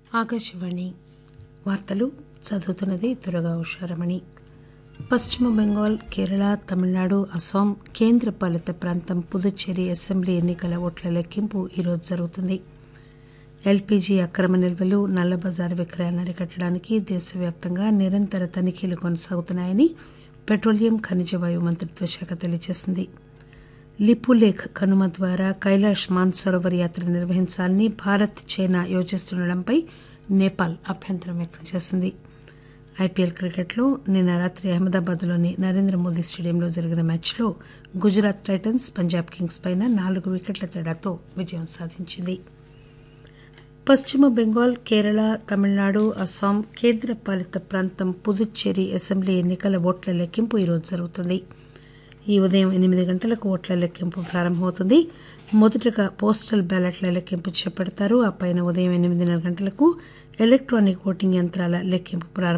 ఆకాశవాణి వార్తలు చదువుతున్నది దురగా ఉషారమణి పశ్చిమ బెంగాల్ కేరళ తమిళనాడు అస్సాం కేంద్రపాలిత ప్రాంతం పుదుచ్చేరి అసెంబ్లీ ఎన్నికల ఓట్ల లెక్కింపు ఈరోజు జరుగుతుంది ఎల్పీజీ అక్రమ నిల్వలు నల్లబజారు విక్రయాలను అరికట్టడానికి దేశవ్యాప్తంగా నిరంతర తనిఖీలు కొనసాగుతున్నాయని పెట్రోలియం ఖనిజ వాయు మంత్రిత్వ శాఖ తెలియజేసింది లిపులేఖ్ కనుమ ద్వారా కైలాష్ మాన్సరోవర్ యాత్ర నిర్వహించాలని భారత్ చైనా యోచిస్తుండటంపై నేపాల్ అభ్యంతరం వ్యక్తం చేసింది ఐపీఎల్ క్రికెట్లో నిన్న రాత్రి అహ్మదాబాద్లోని నరేంద్ర మోదీ స్టేడియంలో జరిగిన మ్యాచ్లో గుజరాత్ టైటన్స్ పంజాబ్ కింగ్స్ పైన నాలుగు వికెట్ల తేడాతో విజయం సాధించింది పశ్చిమ బెంగాల్ కేరళ తమిళనాడు అస్సాం కేంద్రపాలిత ప్రాంతం పుదుచ్చేరి అసెంబ్లీ ఎన్నికల ఓట్ల లెక్కింపు ఈరోజు జరుగుతుంది ఈ ఉదయం ఎనిమిది గంటలకు ఓట్ల లెక్కింపు ప్రారంభమవుతుంది మొదటగా పోస్టల్ బ్యాలెట్ల లెక్కింపు చేపడతారు ఆ పైన ఉదయం ఎనిమిదిన్నర గంటలకు ఎలక్టానిక్ ఓటింగ్ యంత్రాల లెక్కింపు ప్రారంభమవుతుంది